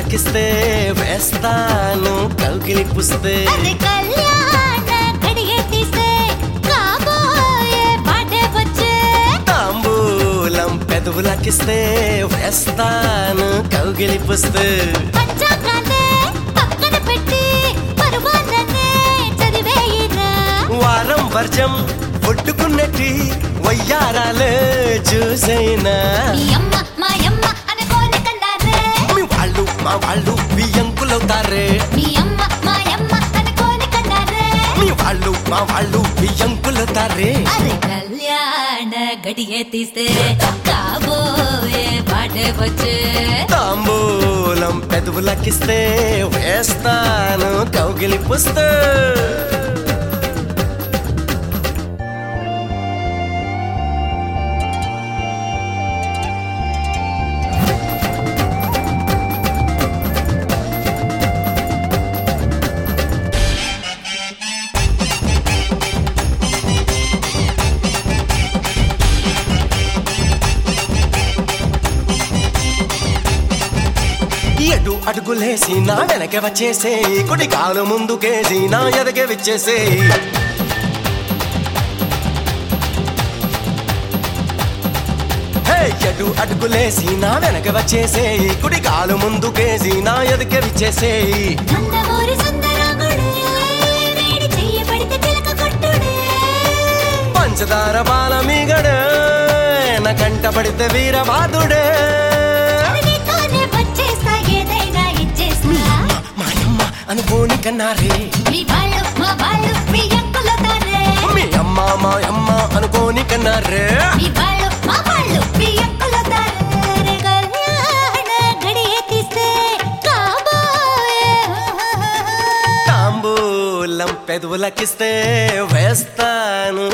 పెదవులకిస్తే వేస్తాను కౌగిలి పుస్తే అరే కళ్యాణ గడిగే తీస్తే కాబోయే పాటే వచ్చే తాంబూలం పెదవులకిస్తే వేస్తాను కౌగిలి పుస్తే పంచాంగాన్నే పక్కన పెట్టి పరువాలనే చదివేయిరా వారం వర్జం ఒట్టుకున్నట్టి వయ్యారాలే చూసైనా మీ అమ్మ మా అమ్మ అనుకోని కన్నారే మీ వాళ్ళు మా వాళ్ళు బియ్యంకులవుతారే మీ అమ్మ మా అమ్మ అనుకోని కన్నారే మీ వాళ్ళు మా వాళ్ళు బియ్యంకులవుతారే అరే కళ్యాణ గడిగే తీస్తే కాబోయే పాటే వచ్చే తాంబూలం పెదవులకిస్తే వేస్తాను కౌగిలి పుస్తే ఎడు అడుగులేసి నా వెనక వచ్చేసే కుడి కాలు ముందుకేసి నా ఎదగే విచ్చేసే హే, ఎడు అడుగులేసి నా వెనక వచ్చేసే కుడి కాలు ముందుకేసి నా ఎదగే విచ్చేసే నందమూరి సుందరాంగుడే వేడి చెయ్యి పడితే చిలక కొట్టుడే పంచదార బాల మీగడే నా కంట పడితే వీరబాదుడే నీతోనే వచ్చేస్తా ఏదైనా ఇచ్చేస్తా మాయమ్మ అనుకోని కన్నారే మీ వాళ్ళు మా వాళ్ళు మీ అంకుల తారే మీ అమ్మ మాయమ్మ అనుకోని కన్నారే మీ వాళ్ళు మా వాళ్ళు మీ అంకుల తారే కళ్యాణ గడియే తీస్తే కాబోయే తాంబూలం పెదవులకిస్తే వేస్తాను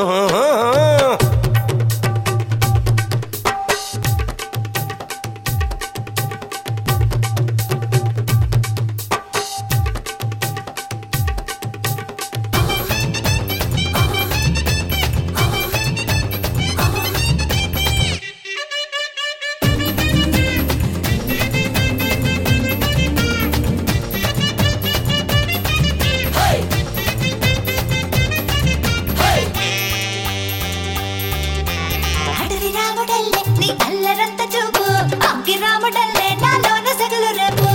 అడవి రాముడల్లే నీ అల్లరంత చూపు అగ్గి రాముడల్లే నాలోన సెగలు రేపు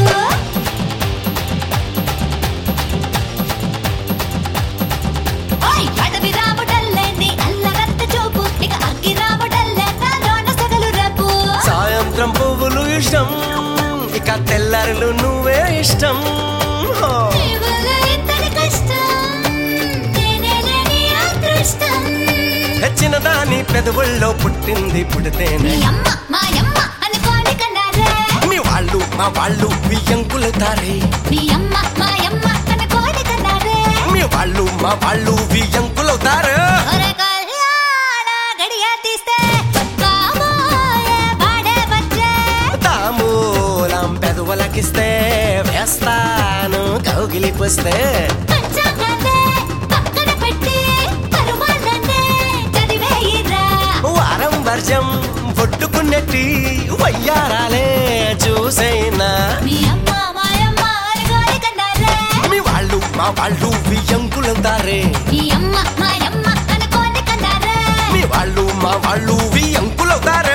ఓయ్ అడవి రాముడల్లే నీ అల్లరంత చూపు ఇక అగ్గి రాముడల్లే నాలోన సెగలు రేపు సాయంత్రం పువ్వులు ఇష్టం ఇక తెల్లారులు నువ్వే ఇష్టం హో. నీ వల్ల ఇంతటి కష్టం నేనే లేని అదృష్టం తెచ్చిన దాని పెదవుల్లో పుట్టింది పుడితేనే మీ అమ్మ మా అమ్మ అనుకోని కన్నారే మీ వాళ్ళు మా వాళ్ళు బియ్యంకులుతారే మీ అమ్మ మా అమ్మ అనుకోని కన్నారే మీ వాళ్ళు మా వాళ్ళు బియ్యంకులవుతారు ఒరే కళ్యాణ గడియ తీస్తే కాబోయే పాడే వచ్చే తాంబూలం పెదవులకిస్తే వేస్తాను కౌగిలి పుస్తే పంచాంగాన్నే పక్కన పెట్టి పరువాలనే చదివేయిరా వారం వర్జం పొట్టుకున్నట్టి వయ్యారాలే చూసైనా మీ అమ్మ మా అమ్మ అనుకోని కన్నారే మీ వాళ్ళు మా వాళ్ళు బియ్యంకులుతారే మీ అమ్మ మా అమ్మ అనుకోని కన్నారే మీ వాళ్ళు మా వాళ్ళు బియ్యంకులవుతారు